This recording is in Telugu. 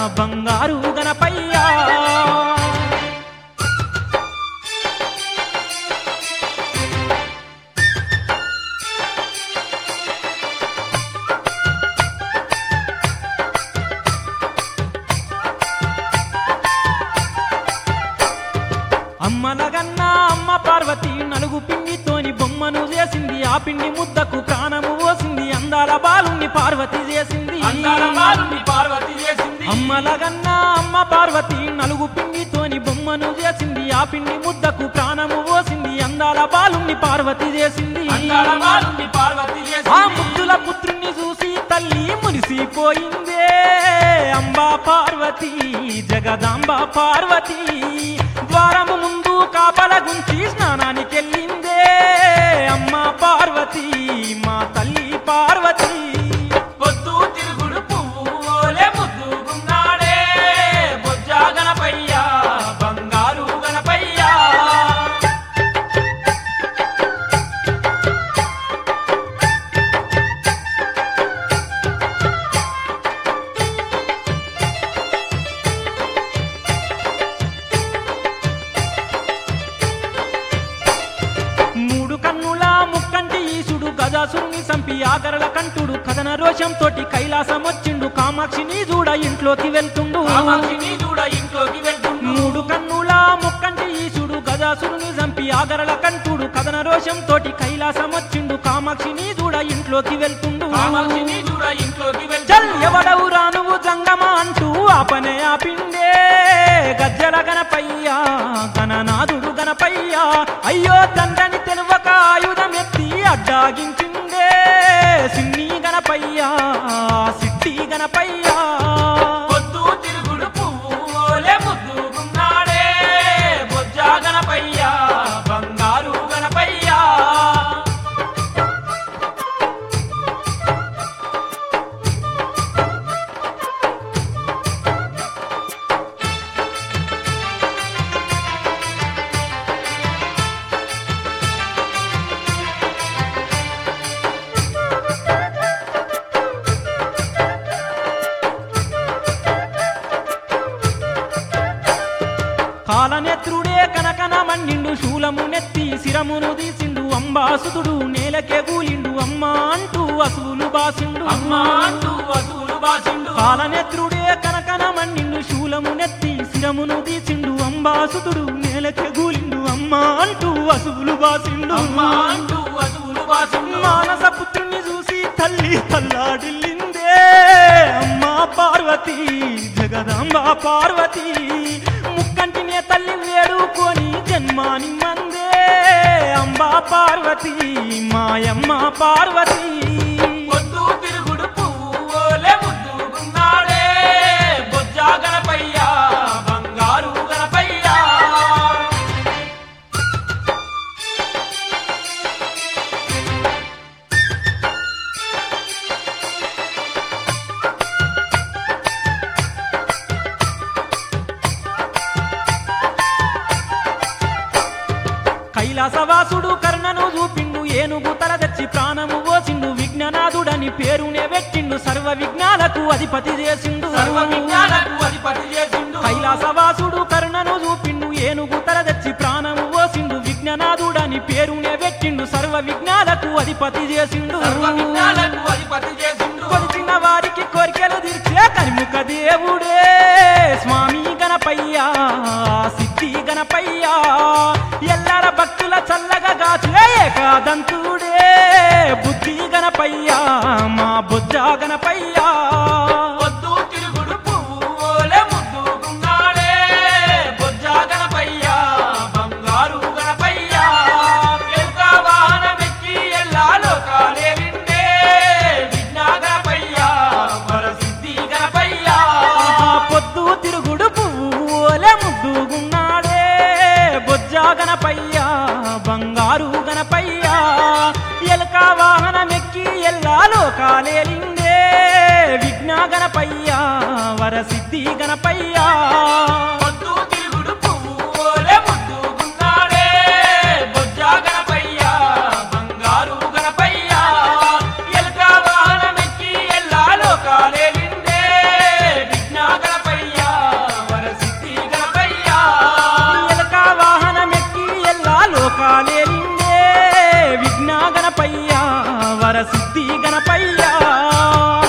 బంగారు గణపయ్యా అమ్మలగన్న అమ్మ పార్వతి నలుగు పిండితోని బొమ్మను చేసింది ఆ పిండి ముద్దకు ప్రాణము పోసింది అందాల బాలుని పార్వతి చేసింది అందాల బాలుని పార్వతి చేసింది అమ్మలగన్న అమ్మ పార్వతి నలుగు పిండితోని బొమ్మను చేసింది ఆ పిండి ముద్దకు ప్రాణము పోసింది అందాల బాలుని పార్వతి చేసింది అందాల బాలుని పార్వతి ఆ చేసింది ముద్దుల పుత్రుణ్ణి చూసి తల్లి మురిసిపోయిందే అంబా పార్వతి జగదాంబ పార్వతి ద్వారము ముందు కాపల గుంచి స్నానానికెళ్ళిందే అమ్మ పార్వతి మా తల్లి పార్వతి పొద్దు తిరుగుడు పువ్వు ఓలే ముద్దుగున్నాడే బొజ్జా గణపయ్యా బంగారు గణపయ్యా మూడు కన్నుల ముక్కంటి ఈశుడు గజాసురుని సంపి ఆగరల కంటుడు కథన రోషంతోటి కైలాసం వచ్చిండు కామాక్షిని చూడ ఇంట్లోకి వెళ్తుండు కామాక్షిని చూడ ఇంట్లోకి వెళ్తుండు మూడు కన్నుల ముక్కంటి ఈశుడు గజాసురుని చంపి ఆగరల కంటుడు కథన రోషంతోటి కైలాసం వచ్చిండు కామాక్షిని చూడ ఇంట్లోకి వెళ్తుండు కామాక్షిని చూడ ఇంట్లోకి చల్ వెళ్తుండు ఎవడవు రానువు జంగమా అంటూ ఆపనే ఆపిండే గజ్జల గణపయ్యా గణనాథుడు గణపయ్యా అయ్యో తండ్రని తెలువక ఆయుధం ఎత్తి అడ్డాగించిండే సిన్ని గణపయ్యా సిట్టి గణపయ్యా పొద్దు తిరుగుడు పువ్వు ఓలే ముద్దుగున్నాడే బొజ్జా గణపయ్యా బంగారు గణపయ్యా కాలనేత్రుడే కనకన మన్నిండు శూలము నెత్తి శిరమును తీసిండు అంబాసుతుడు నేలకే గూలిండు అమ్మా అంటూ అసువులు బాసిండు అమ్మా అంటూ వసూలు బాసిండు కాలనేత్రుడే కనకన మన్నిండు శూలము నెత్తి శిరమును తీసిండు అంబాసుతుడు నేలకే గూలిండు అమ్మా అంటూ అసువులు బాసిండు అమ్మా అంటూ వసూలు బాసిండు మానస పుత్రుని చూసి తల్లి తల్లాడిల్లిందే అమ్మా పార్వతి జగదాంబ పార్వతి ముక్కంటినే తల్లి వేడుకొని జన్మాని మందే అంబా పార్వతి మాయమ్మ పార్వతి పొద్దు తిరుగుడు పువ్వు ఓలే ముద్దుగున్నాడే బొజ్జా గణపయ్యా బంగారు గణపయ్యా కైలాసవాసుడు కర్ణను చూపిండు ఏనుగు తల తెచ్చి ప్రాణము పోసిండు విజ్ఞానాథుడని పేరునే పెట్టిండు సర్వ విజ్ఞాలకు అధిపతి చేసిండు సర్వ విజ్ఞానకు అధిపతి చేసిండు కైలాసవాసుడు కరుణను చూపిండు ఏనుగు తల తెచ్చి ప్రాణము పోసిండు విజ్ఞానాథుడని పేరునే పెట్టిండు సర్వ విజ్ఞాలకు అధిపతి చేసిండు సర్వ విజ్ఞానకు అధిపతి చేసిండు కొలిచిన వారికి కోరికలు తీర్చే కరిముఖ దేవుడే స్వామి గణపయ్యా సిద్ధి గణపయ్యా ఎల్లర భక్తుల చల్లగా గాచే ఏకాదంతుడే బుద్ధి గణపయ్యా మా బుద్ధ గణపయ్యా పొద్దు తిరుగుడు పువ్వు ఓలే ముద్దుగున్నాడే బొజ్జా గణపయ్యా బంగారు గణపయ్యా పెద్ద వాహనమెక్కి ఎల్లా లోకాలే విండే విజ్ఞా గణపయ్యా వరసిద్ధి గణపయ్యా ఆ పొద్దు తిరుగుడు పువ్వులే ముద్దుగున్నాడే బొజ్జా గణపయ్యా బంగారు గణపయ్యా ఎలక వాహనమెక్కి ఎల్లా లోకాలేలిందే విఘ్న గణపయ్యా వరసిద్ధి గణపయ్యా కాలే నిండే విఘ్న గణపయ్య సిద్ధి గణపయ్యా